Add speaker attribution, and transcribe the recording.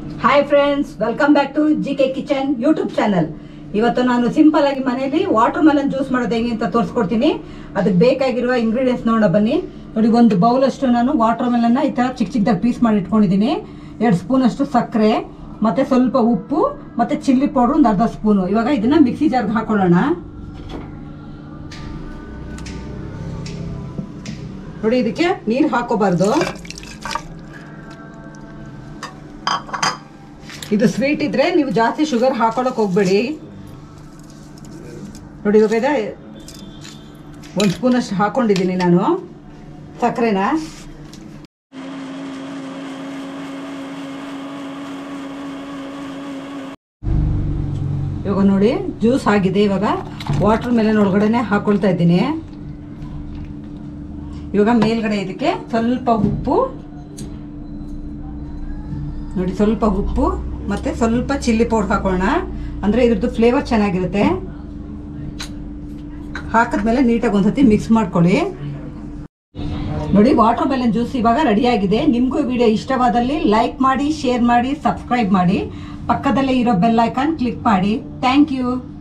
Speaker 1: hi friends welcome back to G K kitchen YouTube channel ಇವತ್ತು ನಾನು simple ಆಗಿ ಮನೆಯಲ್ಲಿ ವಾಟರ್ ಮೆಲನ್ ಜ್ಯೂಸ್ ಮಾಡೋದು ಹೆಂಗೆ ಅಂತ ತೋರಿಸ್ಕೊಡ್ತೀನಿ ಅದಕ್ಕೆ ಬೇಕಾಗಿರುವ ಇಂಗ್ರೀಡಿಯೆಂಟ್ಸ್ ನೋಡೋ ಬನ್ನಿ ನೋಡಿ ಒಂದು ಬೌಲ್ ಅಷ್ಟು ನಾನು ವಾಟರ್ ಮೆಲನ್ನ ಈ ಥರ ಚಿಕ್ಕ ಚಿಕ್ಕದಾಗಿ ಪೀಸ್ ಮಾಡಿ ಇಟ್ಕೊಂಡಿದ್ದೀನಿ ಎರಡು ಸ್ಪೂನ್ ಅಷ್ಟು ಸಕ್ಕರೆ ಮತ್ತೆ ಸ್ವಲ್ಪ ಉಪ್ಪು ಮತ್ತೆ ಚಿಲ್ಲಿ ಪೌಡ್ರ್ ಒಂದು ಅರ್ಧ ಸ್ಪೂನು ಇವಾಗ ಇದನ್ನ ಮಿಕ್ಸಿ ಜಾರ್ಗೆ ಹಾಕೊಳ್ಳೋಣ ನೋಡಿ ಇದಕ್ಕೆ ನೀರು ಹಾಕೋಬಾರ್ದು ಇದು ಸ್ವೀಟ್ ಇದ್ರೆ ನೀವು ಜಾಸ್ತಿ ಶುಗರ್ ಹಾಕೊಳಕ್ ಹೋಗ್ಬೇಡಿ ನೋಡಿ ಇವಾಗ ಇದೆ ಒಂದು ಸ್ಪೂನ್ ಅಷ್ಟು ಹಾಕೊಂಡಿದ್ದೀನಿ ನಾನು ಸಕ್ಕರೆನ ಇವಾಗ ನೋಡಿ ಜ್ಯೂಸ್ ಆಗಿದೆ ಇವಾಗ ವಾಟರ್ ಮೆಲನ್ ಒಳಗಡೆನೆ ಹಾಕೊಳ್ತಾ ಇದ್ದೀನಿ ಇವಾಗ ಮೇಲ್ಗಡೆ ಇದಕ್ಕೆ ಸ್ವಲ್ಪ ಉಪ್ಪು ನೋಡಿ ಸ್ವಲ್ಪ ಉಪ್ಪು ಮತ್ತೆ ಸ್ವಲ್ಪ ಚಿಲ್ಲಿ ಪೌಡರ್ ಹಾಕೋಣ ಅಂದ್ರೆ ಇದ್ರದ್ದು ಫ್ಲೇವರ್ ಚೆನ್ನಾಗಿರುತ್ತೆ ಹಾಕಿದ್ಮೇಲೆ ನೀಟಾಗಿ ಒಂದ್ಸತಿ ಮಿಕ್ಸ್ ಮಾಡ್ಕೊಳ್ಳಿ ನೋಡಿ ವಾಟರ್ ಮೆಲನ್ ಜ್ಯೂಸ್ ಇವಾಗ ರೆಡಿ ಆಗಿದೆ ನಿಮಗೂ ವಿಡಿಯೋ ಇಷ್ಟವಾದಲ್ಲಿ ಲೈಕ್ ಮಾಡಿ ಶೇರ್ ಮಾಡಿ ಸಬ್ಸ್ಕ್ರೈಬ್ ಮಾಡಿ ಪಕ್ಕದಲ್ಲೇ ಇರೋ ಬೆಲ್ ಐಕಾನ್ ಕ್ಲಿಕ್ ಮಾಡಿ ಥ್ಯಾಂಕ್ ಯು